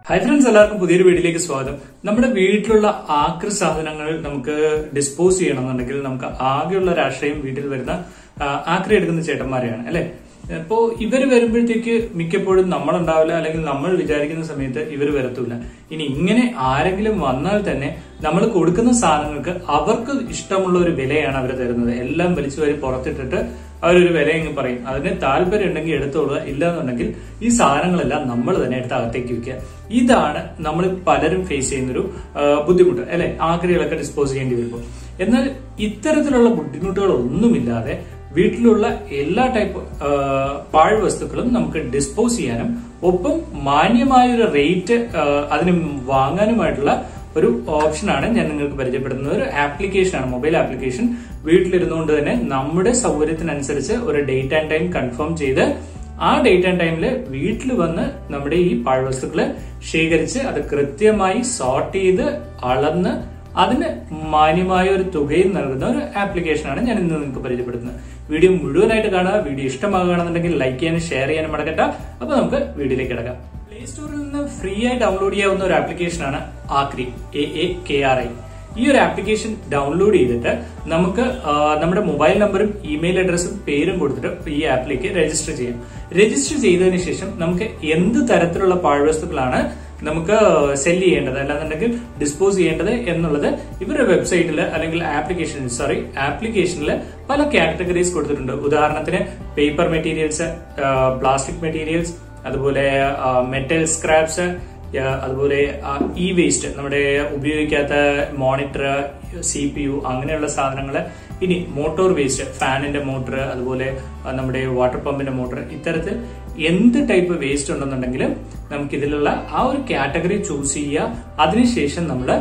hi friends എല്ലാവർക്കും പുതിയൊരു വീഡിയോയിലേക്ക് സ്വാഗതം നമ്മുടെ വീട്ടിലുള്ള ആക്രി സാധനങ്ങൾ നമുക്ക് ഡിസ്പോസ് ചെയ്യണമെന്നുണ്ടെങ്കിൽ നമുക്ക് ആകെയുള്ള രാഷ്ട്രീയം വീട്ടിൽ വരുന്ന ആ, ആക്രി എടുക്കുന്ന ചേട്ടന്മാരെയാണ് അല്ലെ അപ്പോ ഇവർ വരുമ്പോഴത്തേക്ക് മിക്കപ്പോഴും നമ്മളുണ്ടാവില്ല അല്ലെങ്കിൽ നമ്മൾ വിചാരിക്കുന്ന സമയത്ത് ഇവർ വരത്തില്ല ഇനി ഇങ്ങനെ ആരെങ്കിലും വന്നാൽ തന്നെ നമ്മൾ കൊടുക്കുന്ന സാധനങ്ങൾക്ക് അവർക്ക് ഇഷ്ടമുള്ള ഒരു വിലയാണ് അവർ തരുന്നത് എല്ലാം വലിച്ചു വാരി പുറത്തിട്ടിട്ട് അവരൊരു വില ഇങ്ങ് പറയും അതിന് താല്പര്യം ഉണ്ടെങ്കിൽ എടുത്തോളുക ഇല്ല എന്നുണ്ടെങ്കിൽ ഈ സാധനങ്ങളെല്ലാം നമ്മൾ തന്നെ എടുത്ത് അകത്തേക്ക് വെക്കുക ഇതാണ് നമ്മൾ പലരും ഫേസ് ചെയ്യുന്നൊരു ആ, ബുദ്ധിമുട്ട് അല്ലെ ആക്രികളൊക്കെ ഡിസ്പോസ് ചെയ്യേണ്ടി വരുമ്പോൾ എന്നാൽ ഇത്തരത്തിലുള്ള ബുദ്ധിമുട്ടുകളൊന്നുമില്ലാതെ വീട്ടിലുള്ള എല്ലാ ടൈപ്പ് ആ, പാഴ്വസ്തുക്കളും നമുക്ക് ഡിസ്പോസ് ചെയ്യാനും ഒപ്പം മാന്യമായ ഒരു റേറ്റ് അതിന് വാങ്ങാനുമായിട്ടുള്ള ഒരു ഓപ്ഷനാണ് ഞാൻ നിങ്ങൾക്ക് പരിചയപ്പെടുത്തുന്നത് ഒരു ആപ്ലിക്കേഷനാണ് മൊബൈൽ ആപ്ലിക്കേഷൻ വീട്ടിലിരുന്നുകൊണ്ട് തന്നെ നമ്മുടെ സൗകര്യത്തിനനുസരിച്ച് ഒരു ഡേറ്റ് ആൻഡ് ടൈം കൺഫേം ചെയ്ത് ആ ഡേറ്റ് ആൻഡ് ടൈമിൽ വീട്ടിൽ വന്ന് നമ്മുടെ ഈ പാഴ്വസ്തുക്കളെ ശേഖരിച്ച് അത് കൃത്യമായി സോർട്ട് ചെയ്ത് അളന്ന് അതിന് മാന്യമായ ഒരു തുകയും നൽകുന്ന ഒരു ആപ്ലിക്കേഷനാണ് ഞാൻ ഇന്ന് നിങ്ങൾക്ക് പരിചയപ്പെടുത്തുന്നത് വീഡിയോ മുഴുവനായിട്ട് കാണുക വീഡിയോ ഇഷ്ടമാകുകയാണെന്നുണ്ടെങ്കിൽ ലൈക്ക് ചെയ്യാനും ഷെയർ ചെയ്യാനും മടക്കട്ട അപ്പൊ നമുക്ക് വീഡിയോയിലേക്ക് കിടക്കാം പ്ലേ സ്റ്റോറിൽ നിന്ന് ഫ്രീ ആയി ഡൗൺലോഡ് ചെയ്യാവുന്ന ഒരു ആപ്ലിക്കേഷനാണ് Aakri A A K R I ഈ ഒരു ആപ്ലിക്കേഷൻ ഡൗൺലോഡ് ചെയ്തിട്ട് നമുക്ക് ആ, നമ്മുടെ മൊബൈൽ നമ്പറും ഇമെയിൽ അഡ്രസ്സും പേരും കൊടുത്തിട്ട് ഈ ആപ്പിലേക്ക് രജിസ്റ്റർ ചെയ്യാം രജിസ്റ്റർ ചെയ്തതിന് ശേഷം നമുക്ക് എന്ത് തരത്തിലുള്ള പാഴ്വസ്തുക്കളാണ് നമുക്ക് സെല് ചെയ്യേണ്ടത് അല്ലാന്നുണ്ടെങ്കിൽ ഡിസ്പോസ് ചെയ്യേണ്ടത് എന്നുള്ളത് ഇവരുടെ വെബ്സൈറ്റിൽ അല്ലെങ്കിൽ ആപ്ലിക്കേഷൻ സോറി ആപ്ലിക്കേഷനിൽ പല കാറ്റഗറീസ് കൊടുത്തിട്ടുണ്ട് ഉദാഹരണത്തിന് പേപ്പർ മെറ്റീരിയൽസ് പ്ലാസ്റ്റിക് മെറ്റീരിയൽസ് അതുപോലെ മെറ്റൽ സ്ക്രാപ്സ് അതുപോലെ ഇ വേസ്റ്റ് നമ്മുടെ ഉപയോഗിക്കാത്ത മോണിറ്റർ സി പി യു അങ്ങനെയുള്ള സാധനങ്ങൾ ഇനി മോട്ടോർ വേസ്റ്റ് ഫാനിന്റെ മോട്ടർ അതുപോലെ ആ, നമ്മുടെ വാട്ടർ പമ്പിന്റെ മോട്ടർ ഇത്തരത്തിൽ എന്ത് ടൈപ്പ് വേസ്റ്റ് ഉണ്ടെന്നുണ്ടെങ്കിലും നമുക്ക് ഇതിലുള്ള ആ ഒരു കാറ്റഗറി ചൂസ് ചെയ്യുക അതിനുശേഷം നമ്മൾ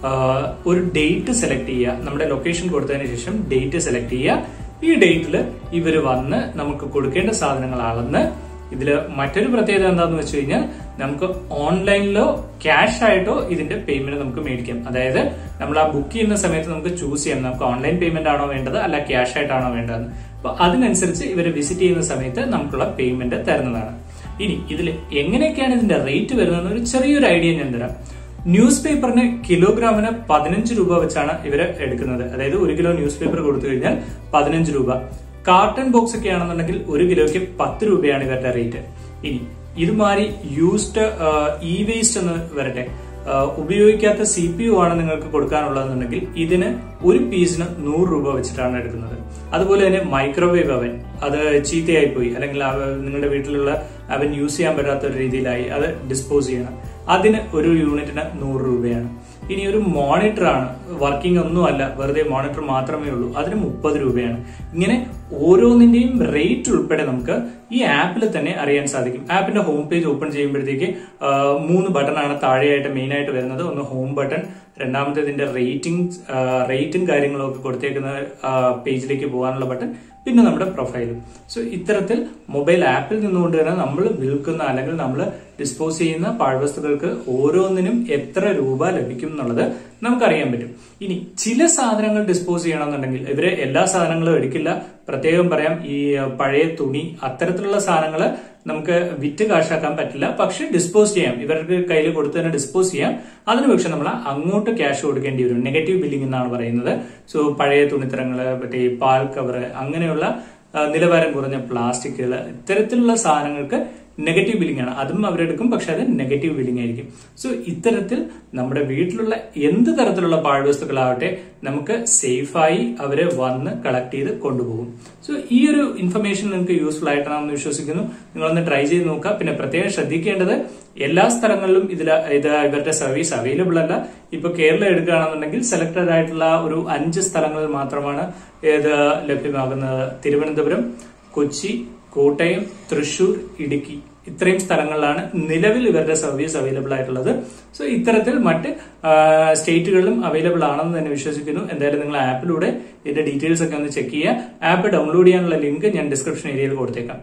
ഒരു ഡേറ്റ് സെലക്ട് ചെയ്യുക നമ്മുടെ ലൊക്കേഷൻ കൊടുത്തതിന് ശേഷം ഡേറ്റ് സെലക്ട് ചെയ്യുക ഈ ഡേറ്റിൽ ഇവർ വന്ന് നമുക്ക് കൊടുക്കേണ്ട സാധനങ്ങൾ അളന്ന് ഇതില് മറ്റൊരു പ്രത്യേകത എന്താണെന്ന് വെച്ച് കഴിഞ്ഞാൽ നമുക്ക് ഓൺലൈനിലോ ക്യാഷ് ആയിട്ടോ ഇതിന്റെ പേയ്മെന്റ് നമുക്ക് മേടിക്കാം അതായത് നമ്മൾ ആ ബുക്ക് ചെയ്യുന്ന സമയത്ത് നമുക്ക് ചൂസ് ചെയ്യാം നമുക്ക് ഓൺലൈൻ പേയ്മെന്റ് ആണോ വേണ്ടത് അല്ല ക്യാഷ് ആയിട്ടാണോ വേണ്ടത് അപ്പൊ അതിനനുസരിച്ച് ഇവർ വിസിറ്റ് ചെയ്യുന്ന സമയത്ത് നമുക്കുള്ള പേയ്മെന്റ് തരുന്നതാണ് ഇനി ഇതിൽ എങ്ങനെയൊക്കെയാണ് ഇതിന്റെ റേറ്റ് വരുന്നത് ഒരു ചെറിയൊരു ഐഡിയ ഞാൻ തരാം ന്യൂസ് പേപ്പറിന് കിലോഗ്രാമിന് പതിനഞ്ച് രൂപ വെച്ചാണ് ഇവര് എടുക്കുന്നത് അതായത് ഒരു കിലോ ന്യൂസ് പേപ്പർ കൊടുത്തു കഴിഞ്ഞാൽ പതിനഞ്ച് രൂപ കാർട്ടൺ ബോക്സ് ഒക്കെ ആണെന്നുണ്ടെങ്കിൽ ഒരു കിലോയ്ക്ക് പത്ത് രൂപയാണ് ഇവരുടെ റേറ്റ് ഇനി ഇതുമാതിരി യൂസ്ഡ് ഇ വേസ്റ്റ് എന്ന് വരട്ടെ ആ, ഉപയോഗിക്കാത്ത സി പി യു ആണ് നിങ്ങൾക്ക് കൊടുക്കാനുള്ളതെന്നുണ്ടെങ്കിൽ ഇതിന് ഒരു പീസിന് നൂറ് രൂപ വെച്ചിട്ടാണ് എടുക്കുന്നത് അതുപോലെ തന്നെ മൈക്രോവേവ് അവൻ അത് ചീത്തയായി പോയി അല്ലെങ്കിൽ അവ- നിങ്ങളുടെ വീട്ടിലുള്ള അവൻ യൂസ് ചെയ്യാൻ പറ്റാത്ത ഒരു രീതിയിലായി അത് ഡിസ്പോസ് ചെയ്യണം അതിന് ഒരു യൂണിറ്റിന് നൂറ് രൂപയാണ് ഇനി ഒരു മോണിറ്റർ ആണ് വർക്കിംഗ് ഒന്നുമല്ല വെറുതെ മോണിറ്റർ മാത്രമേ ഉള്ളൂ അതിന് മുപ്പത് രൂപയാണ് ഇങ്ങനെ ഓരോന്നിന്റെയും റേറ്റ് ഉൾപ്പെടെ നമുക്ക് ഈ ആപ്പിൽ തന്നെ അറിയാൻ സാധിക്കും ആപ്പിന്റെ ഹോം പേജ് ഓപ്പൺ ചെയ്യുമ്പോഴത്തേക്ക് ആ, മൂന്ന് ബട്ടൺ ആണ് താഴെയായിട്ട് മെയിൻ ആയിട്ട് വരുന്നത് ഒന്ന് ഹോം ബട്ടൺ രണ്ടാമത്തേതിന്റെ റേറ്റിംഗ് റേറ്റും കാര്യങ്ങളും ഒക്കെ കൊടുത്തേക്കുന്ന ആ, പേജിലേക്ക് പോകാനുള്ള ബട്ടൺ പിന്നെ നമ്മുടെ പ്രൊഫൈലും സോ ഇത്തരത്തിൽ മൊബൈൽ ആപ്പിൽ നിന്നുകൊണ്ട് തന്നെ നമ്മൾ വിൽക്കുന്ന അല്ലെങ്കിൽ നമ്മൾ ഡിസ്പോസ് ചെയ്യുന്ന പാഴ്വസ്തുക്കൾക്ക് ഓരോന്നിനും എത്ര രൂപ ലഭിക്കും എന്നുള്ളത് നമുക്കറിയാൻ പറ്റും ഇനി ചില സാധനങ്ങൾ ഡിസ്പോസ് ചെയ്യണമെന്നുണ്ടെങ്കിൽ ഇവര് എല്ലാ സാധനങ്ങളും എടുക്കില്ല പ്രത്യേകം പറയാം ഈ അഹ്, പഴയ തുണി അത്തരത്തിലുള്ള സാധനങ്ങൾ നമുക്ക് വിറ്റ് കാശാക്കാൻ പറ്റില്ല പക്ഷെ ഡിസ്പോസ് ചെയ്യാം ഇവർക്ക് കയ്യിൽ കൊടുത്ത് തന്നെ ഡിസ്പോസ് ചെയ്യാം അതിന് പക്ഷെ നമ്മൾ അങ്ങോട്ട് ക്യാഷ് കൊടുക്കേണ്ടി വരും നെഗറ്റീവ് ബില്ലിംഗ് എന്നാണ് പറയുന്നത് സോ പഴയ തുണിത്തരങ്ങള് മറ്റേ ഈ പാൽ കവർ അങ്ങനെയുള്ള ആ, നിലവാരം കുറഞ്ഞ പ്ലാസ്റ്റിക്കുകൾ ഇത്തരത്തിലുള്ള സാധനങ്ങൾക്ക് നെഗറ്റീവ് ബില്ലിംഗ് ആണ് അതും അവരെടുക്കും പക്ഷെ അത് നെഗറ്റീവ് ബില്ലിംഗ് ആയിരിക്കും സോ ഇത്തരത്തിൽ നമ്മുടെ വീട്ടിലുള്ള എന്ത് തരത്തിലുള്ള പാഴ്വസ്തുക്കളാവട്ടെ നമുക്ക് സേഫായി അവര് വന്ന് കളക്ട് ചെയ്ത് കൊണ്ടുപോകും സോ ഈ ഒരു ഇൻഫർമേഷൻ നിങ്ങൾക്ക് യൂസ്ഫുൾ ആയിട്ടാണെന്ന് വിശ്വസിക്കുന്നു നിങ്ങളൊന്ന് ട്രൈ ചെയ്ത് നോക്കുക പിന്നെ പ്രത്യേകം ശ്രദ്ധിക്കേണ്ടത് എല്ലാ സ്ഥലങ്ങളിലും ഇതിൽ ഇത് ഇവരുടെ സർവീസ് അവൈലബിൾ അല്ല ഇപ്പൊ കേരളം എടുക്കുകയാണെന്നുണ്ടെങ്കിൽ സെലക്ടഡ് ആയിട്ടുള്ള ഒരു അഞ്ച് സ്ഥലങ്ങളിൽ മാത്രമാണ് ഇത് ലഭ്യമാകുന്നത് തിരുവനന്തപുരം കൊച്ചി കോട്ടയം തൃശൂർ ഇടുക്കി ഇത്രയും സ്ഥലങ്ങളിലാണ് നിലവിൽ ഇവരുടെ സർവീസ് അവൈലബിൾ ആയിട്ടുള്ളത് സോ ഇത്തരത്തിൽ മറ്റ് ആ, സ്റ്റേറ്റുകളിലും അവൈലബിൾ ആണെന്ന് തന്നെ വിശ്വസിക്കുന്നു എന്തായാലും നിങ്ങൾ ആപ്പിലൂടെ ഇതിന്റെ ഡീറ്റെയിൽസ് ഒക്കെ ഒന്ന് ചെക്ക് ചെയ്യുക ആപ്പ് ഡൗൺലോഡ് ചെയ്യാനുള്ള ലിങ്ക് ഞാൻ ഡിസ്ക്രിപ്ഷൻ ഏരിയയിൽ കൊടുത്തേക്കാം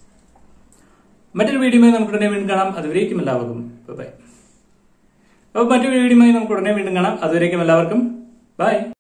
മറ്റൊരു വീഡിയോയുമായി നമുക്ക് ഉടനെ വീണ്ടും കാണാം അതുവരേക്കും എല്ലാവർക്കും ബൈ അപ്പോൾ മറ്റൊരു വീഡിയോയുമായി നമുക്ക് ഉടനെ വീണ്ടും കാണാം അതുവരേക്കും എല്ലാവർക്കും ബൈ